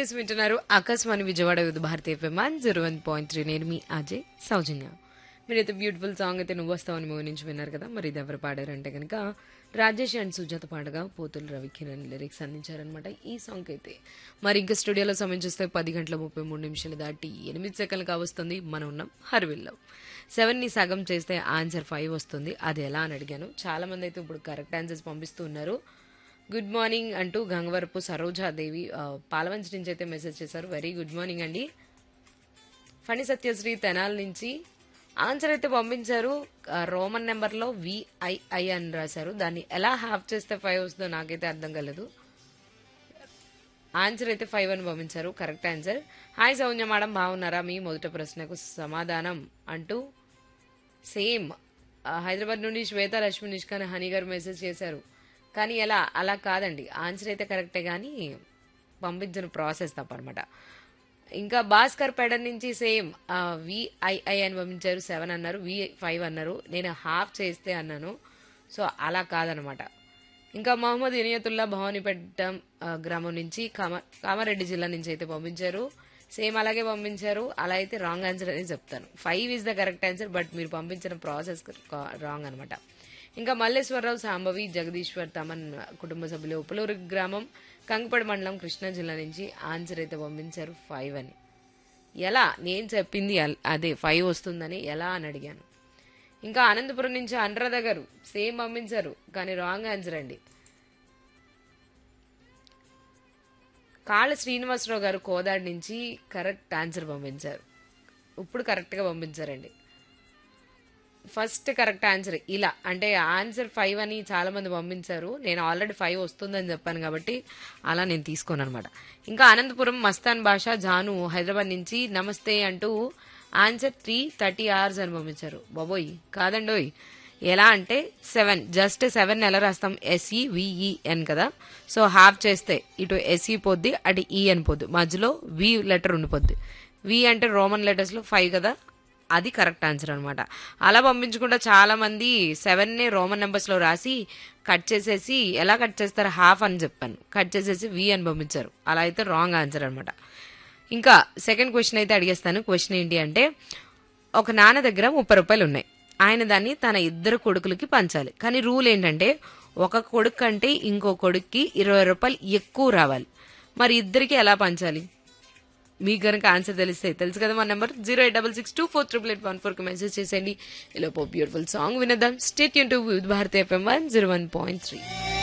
చేసి వింటున్నారు Akashvani Vijayawada with Bharatiya FM one zero one point three నేను మీ అజయ్ సౌజన్య మీరైతే బ్యూటిఫుల్ సాంగ్ అయితే నువ్వు వస్తావని మూవీ నుంచి విన్నారు కదా మరి ఇది ఎవరు పాడారంటే కనుక రాజేష్ అండ్ సుజాత పాడగా పోతులు రవికిరణ్ లిరిక్స్ అందించారనమాట ఈ సాంగ్ అయితే మరి ఇంకా స్టూడియోలో సమయం చూస్తే పది గంటల ముప్పై మూడు నిమిషాలు దాటి ఎనిమిది సెకండ్లు కావస్తుంది మనం ఉన్నాం హర్విల్లో సెవెన్ని సగం చేస్తే ఆన్సర్ ఫైవ్ వస్తుంది అది ఎలా అని అడిగాను చాలా మంది అయితే ఇప్పుడు కరెక్ట్ ఆన్సర్స్ పంపిస్తూ ఉన్నారు గుడ్ మార్నింగ్ అంటూ గంగవరపు సరోజాదేవి ఆ, పాలవంచి నుంచి అయితే మెసేజ్ చేశారు వెరీ గుడ్ మార్నింగ్ అండి ఫణి సత్యశ్రీ తెనాల నుంచి ఆన్సర్ అయితే పంపించారు ఆ, రోమన్ నెంబర్లో విఐఐ అని రాశారు దాన్ని ఎలా హాఫ్ చేస్తే ఫైవ్ వస్తుందో నాకైతే అర్థం కాలేదు ఆన్సర్ అయితే ఫైవ్ అని పంపించారు correct answer hi Soujanya madam బాగున్నారా మీ మొదటి ప్రశ్నకు సమాధానం అంటూ సేమ్ ఆ, హైదరాబాద్ నుండి శ్వేత లక్ష్మి నిష్కాన్ హనీ గారు మెసేజ్ చేశారు కానీ ఎలా అలా కాదండి ఆన్సర్ అయితే కరెక్టే కానీ పంపించిన ప్రాసెస్ తప్పనమాట ఇంకా భాస్కర్ పేడ నుంచి సేమ్ విఐఐ అని పంపించారు సెవెన్ అన్నారు వి ఫైవ్ అన్నారు నేను హాఫ్ చేస్తే అన్నాను సో అలా కాదనమాట ఇంకా మహమ్మద్ ఇనియతుల్లా భవానీపేట ఆ, గ్రామం నుంచి కామ కామారెడ్డి జిల్లా నుంచి అయితే పంపించారు సేమ్ అలాగే పంపించారు అలా అయితే రాంగ్ ఆన్సర్ అని చెప్తాను five is the correct answer but మీరు పంపించిన ప్రాసెస్ రాంగ్ అనమాట ఇంకా మల్లేశ్వరరావు సాంబవి జగదీశ్వర్ తమన్ కుటుంబ సభ్యులు ఉప్పలూరు గ్రామం కంగపడి మండలం కృష్ణా జిల్లా నుంచి ఆన్సర్ అయితే పంపించారు ఫైవ్ అని ఎలా నేను చెప్పింది అల్- అదే ఫైవ్ వస్తుందని ఎలా అని అడిగాను ఇంకా అనంతపురం నుంచి అనురాధ గారు సేమ్ పంపించారు కానీ రాంగ్ ఆన్సర్ అండి కాళ్ళ శ్రీనివాసరావు గారు కోదాడి నుంచి కరెక్ట్ ఆన్సర్ పంపించారు ఇప్పుడు కరెక్ట్గా పంపించారండి ఫస్ట్ కరెక్ట్ ఆన్సర్ ఇలా అంటే ఆన్సర్ ఫైవ్ అని చాలా మంది పంపించారు నేను ఆల్రెడీ ఫైవ్ వస్తుందని చెప్పాను కాబట్టి అలా నేను తీసుకోను అనమాట ఇంకా అనంతపురం మస్తాన్ భాష జాను హైదరాబాద్ నుంచి నమస్తే అంటూ ఆన్సర్ త్రీ థర్టీ అవర్స్ అని పంపించారు బాబోయ్ కాదండోయ్ ఎలా అంటే సెవెన్ జస్ట్ సెవెన్ ఎలా రాస్తాం ఎస్ఈ విఈఎన్ కదా సో హాఫ్ చేస్తే ఇటు ఎస్ఈ పోద్ది అటు ఈ అని పోద్ది మధ్యలో వి లెటర్ ఉండిపోద్ది వి అంటే రోమన్ లెటర్స్లో ఫైవ్ కదా అది కరెక్ట్ ఆన్సర్ అనమాట అలా పంపించకుండా చాలా మంది సెవెన్ ని రోమన్ నెంబర్స్ లో రాసి కట్ చేసేసి ఎలా కట్ చేస్తారు హాఫ్ అని చెప్పాను కట్ చేసేసి వి అని పంపించారు అలా అయితే రాంగ్ ఆన్సర్ అనమాట ఇంకా సెకండ్ క్వశ్చన్ అయితే అడిగేస్తాను క్వశ్చన్ ఏంటి అంటే ఒక నాన్న దగ్గర ముప్పై రూపాయలు ఉన్నాయి ఆయన దాన్ని తన ఇద్దరు కొడుకులకి పంచాలి కానీ రూల్ ఏంటంటే ఒక కొడుకు కంటే ఇంకో కొడుక్కి ఇరవై రూపాయలు ఎక్కువ రావాలి మరి ఇద్దరికి ఎలా పంచాలి మీకు కనుక ఆన్సర్ తెలిస్తే తెలుసు కదా మా number zero eight double six two four triple eight one ఫోర్కి మెసేజ్ చేసేయండి ఇలా బ్యూటిఫుల్ సాంగ్ వినదాం స్టేట్ యూన్ to with Bharati FM one zero one point three